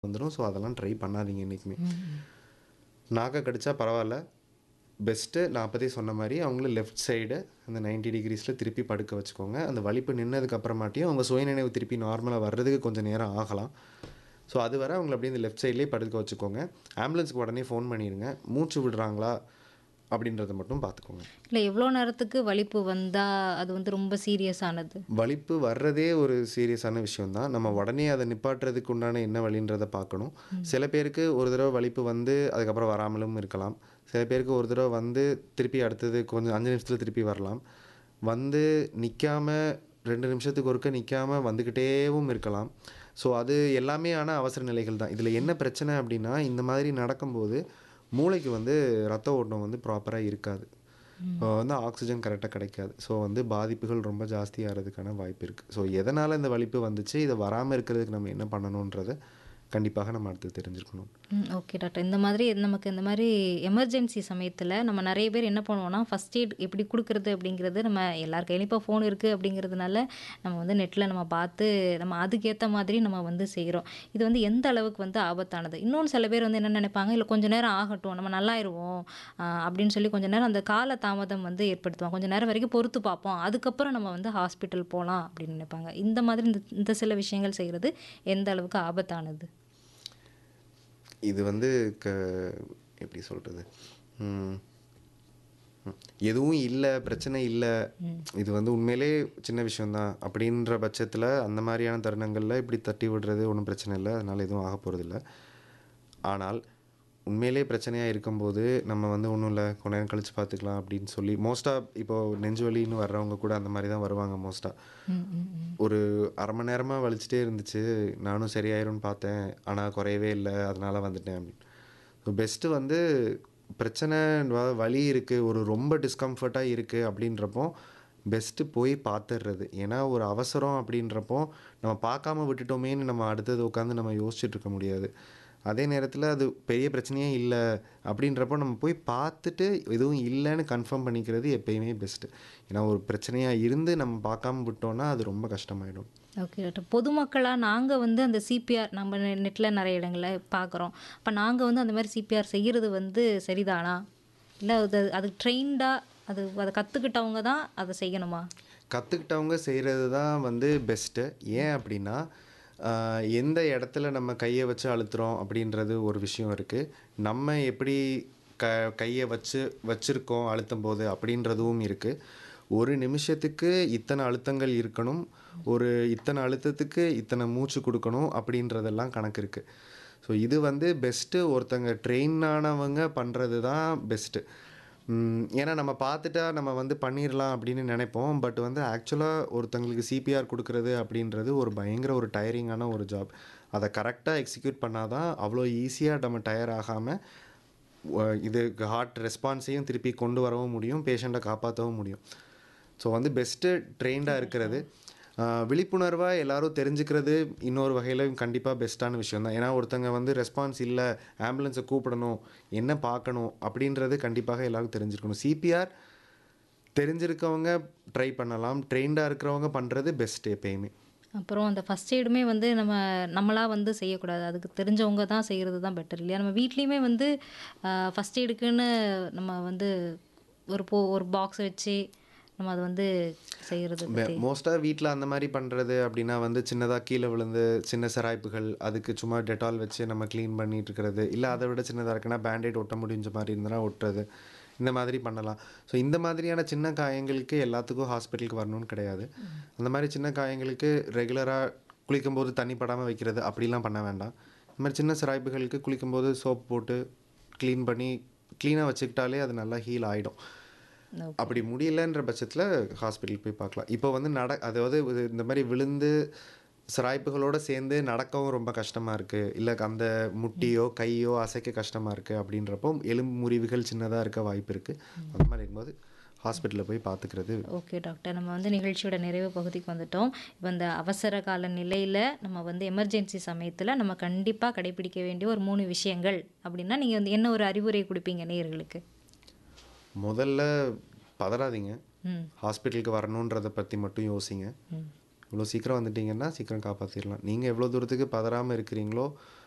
வந்துடும் ஸோ அதெல்லாம் ட்ரை பண்ணாதீங்க என்றைக்குமே நாக்கை கடிச்சா பரவாயில்ல பெஸ்ட்டு நான் அப்போதே சொன்ன மாதிரி அவங்கள லெஃப்ட் சைடு அந்த 90 டிகிரிஸில் திருப்பி படுக்க வச்சுக்கோங்க அந்த வலிப்பு நின்னதுக்கு அப்புறமாட்டியும் அவங்க சுயநினைவு திருப்பி நார்மலாக வர்றதுக்கு கொஞ்சம் நேரம் ஆகலாம் ஸோ அது வரை அவங்கள அப்படியே இந்த லெஃப்ட் சைட்லேயே படுக்க வச்சுக்கோங்க ஆம்புலன்ஸ்க்கு உடனே ஃபோன் பண்ணிடுங்க மூச்சு விடுறாங்களா அப்படின்றத மட்டும் பார்த்துக்கோங்க இல்லை எவ்வளோ நேரத்துக்கு வலிப்பு வந்தால் அது வந்து ரொம்ப சீரியஸானது வலிப்பு வர்றதே ஒரு சீரியஸான விஷயம் தான் நம்ம உடனே அதை நிப்பாட்டுறதுக்கு உண்டான என்ன வழின்றதை பார்க்கணும் சில பேருக்கு ஒரு தடவை வலிப்பு வந்து அதுக்கப்புறம் வராமலும் இருக்கலாம் சில பேருக்கு ஒரு தடவை வந்து திருப்பி அடுத்தது கொஞ்சம் அஞ்சு நிமிஷத்தில் திருப்பி வரலாம் வந்து நிற்காம ரெண்டு நிமிஷத்துக்கு ஒருக்க நிற்காம வந்துக்கிட்டேவும் இருக்கலாம் ஸோ அது எல்லாமே ஆனால் அவசர நிலைகள் தான் இதில் என்ன பிரச்சனை அப்படின்னா இந்த மாதிரி நடக்கும்போது மூளைக்கு வந்து ரத்த ஓட்டம் வந்து ப்ராப்பராக இருக்காது இப்போ வந்து ஆக்சிஜன் கரெக்டாக கிடைக்காது ஸோ வந்து பாதிப்புகள் ரொம்ப ஜாஸ்தியாகிறதுக்கான வாய்ப்பு இருக்குது ஸோ எதனால் இந்த வலிப்பு வந்துச்சு இதை வராமல் இருக்கிறதுக்கு நம்ம என்ன பண்ணணுன்றதை கண்டிப்பாக நம்ம அடுத்து தெரிஞ்சுக்கணும் ம் ஓகே டாக்டர் இந்த மாதிரி நமக்கு இந்த மாதிரி எமர்ஜென்சி சமயத்தில் நம்ம நிறைய பேர் என்ன பண்ணுவோம்னா ஃபஸ்ட் எய்ட் எப்படி கொடுக்குறது அப்படிங்கிறது நம்ம எல்லார் கையிலையும் இப்போ ஃபோன் இருக்குது அப்படிங்கிறதுனால நம்ம வந்து நெட்டில் நம்ம பார்த்து நம்ம அதுக்கேற்ற மாதிரி நம்ம வந்து செய்கிறோம் இது வந்து எந்த அளவுக்கு வந்து ஆபத்தானது இன்னொன்று சில பேர் வந்து என்ன நினைப்பாங்க இல்லை கொஞ்சம் நேரம் ஆகட்டும் நம்ம நல்லாயிருவோம் ஆஹ் அப்படின்னு சொல்லி கொஞ்சம் நேரம் அந்த கால தாமதம் வந்து ஏற்படுத்துவாங்க கொஞ்சம் நேரம் வரைக்கும் பொறுத்து பார்ப்போம் அதுக்கப்புறம் நம்ம வந்து ஹாஸ்பிட்டல் போகலாம் அப்படின்னு நினைப்பாங்க இந்த மாதிரி இந்த இந்த சில விஷயங்கள் செய்கிறது எந்த அளவுக்கு ஆபத்தானது இது வந்து க எப்படி சொல்கிறது எதுவும் இல்லை பிரச்சனை இல்லை இது வந்து உண்மையிலே சின்ன விஷயம்தான் அப்படின்ற பட்சத்தில் அந்த மாதிரியான தருணங்களில் இப்படி தட்டி விடுறது ஒன்றும் பிரச்சனை இல்லை அதனால் எதுவும் ஆக போகிறதில்ல ஆனால் உண்மையிலே பிரச்சனையாக இருக்கும்போது நம்ம வந்து ஒன்றும் இல்லை கொஞ்ச நேரம் கழித்து பார்த்துக்கலாம் அப்படின்னு சொல்லி மோஸ்ட்டாக இப்போது நெஞ்சு வலின்னு வர்றவங்க கூட அந்த மாதிரி தான் வருவாங்க மோஸ்ட்டாக ம் ம் ம் ஒரு அரை மணி நேரமாக வலிச்சிட்டே இருந்துச்சு நானும் சரியாயிரும்னு பார்த்தேன் ஆனால் குறையவே இல்லை அதனால வந்துட்டேன் அப்படின்னு ஸோ பெஸ்ட்டு வந்து பிரச்சனை வ- வலி இருக்குது ஒரு ரொம்ப டிஸ்கம்ஃபர்ட்டாக இருக்குது அப்படின்றப்போ பெஸ்ட்டு போய் பார்த்துடுறது ஏன்னா ஒரு அவசரம் அப்படின்றப்போ நம்ம பார்க்காம விட்டுட்டோமேன்னு நம்ம அடுத்தது உட்காந்து நம்ம யோசிச்சுட்டு இருக்க முடியாது அதே நேரத்தில் அது பெரிய பிரச்சனையே இல்லை அப்படின்றப்போ நம்ம போய் பார்த்துட்டு எதுவும் இல்லைன்னு கன்ஃபார்ம் பண்ணிக்கிறது எப்பயுமே பெஸ்ட்டு ஏன்னா ஒரு பிரச்சனையாக இருந்து நம்ம பார்க்காம விட்டோம்னா அது ரொம்ப கஷ்டமாயிடும் ஓகே டாக்டர் பொதுமக்களாக நாங்கள் வந்து அந்த சிபிஆர் நம்ம நெட்டில் நிறைய இடங்களில் பார்க்குறோம் அப்போ நாங்கள் வந்து அந்த மாதிரி சிபிஆர் செய்கிறது வந்து சரிதானா இல்லை அது அது ட்ரெயின்டாக அது அதை கற்றுக்கிட்டவங்க தான் அதை செய்யணுமா கற்றுக்கிட்டவங்க செய்கிறது தான் வந்து பெஸ்ட்டு ஏன் அப்படின்னா ஆஹ், எந்த இடத்துல நம்ம கையை வச்சு அழுத்துறோம் அப்படின்றது ஒரு விஷயம் இருக்குது நம்ம எப்படி க கையை வச்சு வச்சுருக்கோம் அழுத்தும் போது அப்படின்றதும் இருக்குது ஒரு நிமிஷத்துக்கு இத்தனை அழுத்தங்கள் இருக்கணும் ஒரு இத்தனை அழுத்தத்துக்கு இத்தனை மூச்சு கொடுக்கணும் அப்படின்றதெல்லாம் கணக்கு இருக்குது ஸோ இது வந்து பெஸ்ட்டு ஒருத்தங்க ட்ரெயின் ஆனவங்க பண்ணுறது தான் பெஸ்ட்டு ஏன்னா நம்ம பார்த்துட்டா நம்ம வந்து பண்ணிடலாம் அப்படின்னு நினைப்போம் பட் வந்து ஆக்சுவலாக ஒருத்தங்களுக்கு சிபிஆர் கொடுக்கறது அப்படின்றது ஒரு பயங்கர ஒரு டயரிங்கான ஒரு ஜாப் அதை கரெக்டாக எக்ஸிக்யூட் பண்ணாதான் அவ்வளோ ஈஸியாக நம்ம டயர் ஆகாமல் இது ஹார்ட் ரெஸ்பான்ஸையும் திருப்பி கொண்டு வரவும் முடியும் பேஷண்ட்டை காப்பாற்றவும் முடியும் ஸோ வந்து பெஸ்ட்டு ட்ரெயின்டாக இருக்கிறது விழிப்புணர்வாக எல்லாரும் தெரிஞ்சுக்கிறது இன்னொரு வகையில் கண்டிப்பாக பெஸ்ட்டான விஷயம் தான் ஏன்னா ஒருத்தங்க வந்து ரெஸ்பான்ஸ் இல்லை ஆம்புலன்ஸை கூப்பிடணும் என்ன பார்க்கணும் அப்படின்றது கண்டிப்பாக எல்லாரும் தெரிஞ்சிருக்கணும் சிபிஆர் தெரிஞ்சிருக்கவங்க ட்ரை பண்ணலாம் ட்ரெயின்டாக இருக்கிறவங்க பண்ணுறது பெஸ்ட் எப்பயுமே அப்புறம் அந்த ஃபஸ்ட் எய்டுமே வந்து நம்ம நம்மளா வந்து செய்யக்கூடாது அதுக்கு தெரிஞ்சவங்க தான் செய்கிறது தான் பெட்டர் இல்லையா நம்ம வீட்லேயுமே வந்து ஃபஸ்ட் எய்டுக்குன்னு நம்ம வந்து ஒரு போ ஒரு பாக்ஸ் வச்சு நம்ம அதை வந்து செய்கிறது பற்றி மோஸ்ட்டாக வீட்டில் அந்த மாதிரி பண்ணுறது அப்படின்னா வந்து சின்னதாக கீழே விழுந்து சின்ன சிராய்ப்புகள் அதுக்கு சும்மா டெட்டால் வச்சு நம்ம க்ளீன் பண்ணிட்டு இருக்கிறது இல்லை அதை விட சின்னதாக இருக்குன்னா பேண்டேட் ஒட்ட முடிஞ்ச மாதிரி இருந்தனா ஒட்டுறது இந்த மாதிரி பண்ணலாம் ஸோ இந்த மாதிரியான சின்ன காயங்களுக்கு எல்லாத்துக்கும் ஹாஸ்பிட்டலுக்கு வரணும்னு கிடையாது அந்த மாதிரி சின்ன காயங்களுக்கு ரெகுலராக குளிக்கும்போது தண்ணி படாமல் வைக்கிறது அப்படிலாம் பண்ண வேண்டாம் இந்த மாதிரி சின்ன சிராய்ப்புகளுக்கு குளிக்கும்போது சோப் போட்டு க்ளீன் பண்ணி க்ளீனாக வச்சுக்கிட்டாலே அது நல்லா ஹீல் ஆகிடும் அப்படி முடியலன்ற பட்சத்தில் ஹாஸ்பிட்டல் போய் பார்க்கலாம் இப்போ வந்து நட அதாவது இது இந்த மாதிரி விழுந்து சிராய்ப்புகளோடு சேர்ந்து நடக்கவும் ரொம்ப கஷ்டமாக இருக்குது இல்லை அந்த முட்டியோ கையோ அசைக்க கஷ்டமாக இருக்குது அப்படின்றப்போ எலும்பு முறிவுகள் சின்னதாக இருக்க வாய்ப்பு இருக்குது அந்த மாதிரி இருக்கும்போது ஹாஸ்பிட்டலில் போய் பார்த்துக்கிறது ஓகே டாக்டர் நம்ம வந்து நிகழ்ச்சியோட நிறைவு பகுதிக்கு வந்துட்டோம் இப்போ இந்த அவசர கால நிலையில் நம்ம வந்து எமர்ஜென்சி சமயத்தில் நம்ம கண்டிப்பாக கடைபிடிக்க வேண்டிய ஒரு மூணு விஷயங்கள் அப்படின்னா நீங்கள் வந்து என்ன ஒரு அறிவுரை கொடுப்பீங்க நேயர்களுக்கு முதல்ல பதறாதீங்க ம் ஹாஸ்பிட்டலுக்கு வரணுன்றதை பற்றி மட்டும் யோசிங்க ம் இவ்வளோ சீக்கிரம் வந்துட்டீங்கன்னா சீக்கிரம் காப்பாற்றிடலாம் நீங்கள் எவ்வளோ தூரத்துக்கு பதறாமல் இருக்கிறீங்களோ